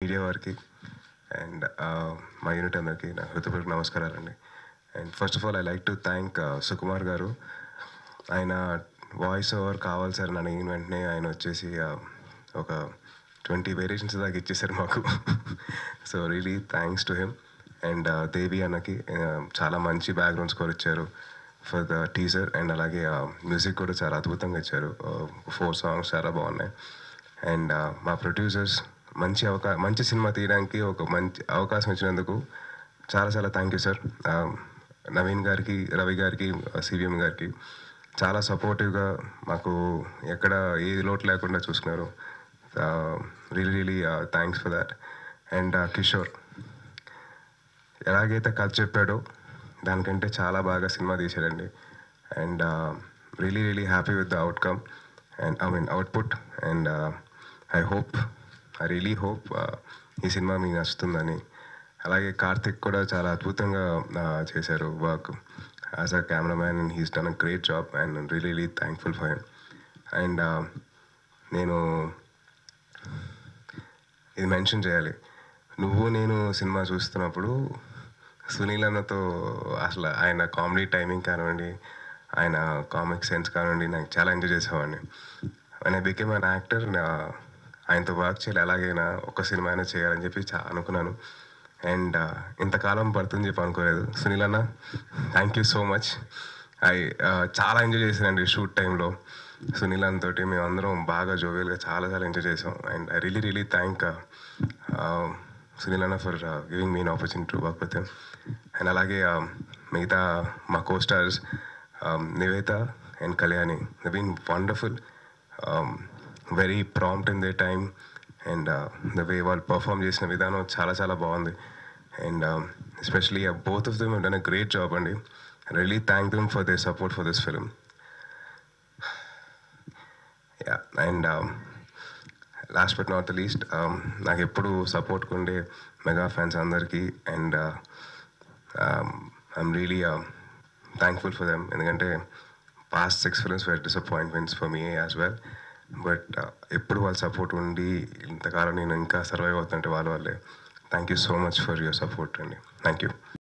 media వారికి and మా unit అందరికీ నా హృదయపూర్వక నమస్కారాలండి and first of all I like to thank Sukumar garu ఆయన వాయిస్ ఓవర్ కావాలి సార్ అని అడిగిన వెంటనే ఆయన వచ్చేసి uh, ఒక ట్వంటీ వేరియేషన్స్ దాకా ఇచ్చేసారు మాకు so really thanks to him and Devi అన్నకి uh, చాలా మంచి బ్యాక్గ్రౌండ్ స్కోర్ ఇచ్చారు ఫర్ ద టీజర్ అండ్ అలాగే మ్యూజిక్ కూడా చాలా అద్భుతంగా ఇచ్చారు ఫోర్ సాంగ్స్ చాలా బాగున్నాయి అండ్ మా ప్రొడ్యూసర్స్ మంచి అవకా మంచి సినిమా తీయడానికి ఒక మంచి అవకాశం ఇచ్చినందుకు చాలా చాలా థ్యాంక్ యూ సార్ నవీన్ గారికి రవి గారికి సివిఎం గారికి చాలా సపోర్టివ్గా మాకు ఎక్కడ ఏది లోటు లేకుండా చూసుకున్నారు really really thanks for that and Kishore ఎలాగైతే కథ చెప్పాడో దానికంటే చాలా బాగా సినిమా తీశాడండి and really really happy with the outcome and I mean output and I hope I really hope ఈ సినిమా మీకు నచ్చుతుందని అలాగే కార్తిక్ కూడా చాలా అద్భుతంగా uh, చేశారు work as a cameraman and he's done a great job and really really thankful for him and నేను ఇది మెన్షన్ చేయాలి నువ్వు నేను సినిమా చూస్తున్నప్పుడు సునీల్ అన్నతో అసలు ఆయన కామెడీ టైమింగ్ కానివ్వండి ఆయన కామిక్ సెన్స్ కానివ్వండి నాకు చాలా ఎంజాయ్ చేసేవాడిని ఆయన బికేమ్ అన్ యాక్టర్ ఆయనతో వర్క్ చేయాలి ఎలాగైనా ఒక సినిమా అయినా చేయాలని చెప్పి చా అనుకున్నాను అండ్ ఇంతకాలం పడుతుంది చెప్పి అనుకోలేదు సునీల్ అన్న thank you so much I చాలా ఎంజాయ్ చేశానండి షూట్ టైంలో సునీల్ అన్న తోటి మేము అందరం బాగా జోవియల్గా చాలా చాలా ఎంజాయ్ చేసాం and I really really thank Sunil అన్న for giving mean opportunity to work with and అలాగే uh, మిగతా మా co stars Nivetha and Kalyani been wonderful very prompt in the time and the way వాళ్ళు పర్ఫామ్ చేసిన విధానం చాలా చాలా బాగుంది and especially both of them done a great job అండి really thank them for their support for this film yeah and last but not the least నాకు ఎప్పుడు support ఉండే మెగా ఫ్యాన్స్ అందరికీ and I'm really thankful for them ఎందుకంటే past six films were disappointments for me as well but ఎప్పుడు వాళ్ళ support ఉండి ఇంతకాలం నేను ఇంకా సర్వైవ్ అవుతుంటే వాళ్ళ వాళ్ళే thank you so much for your support అండి థ్యాంక్ యూ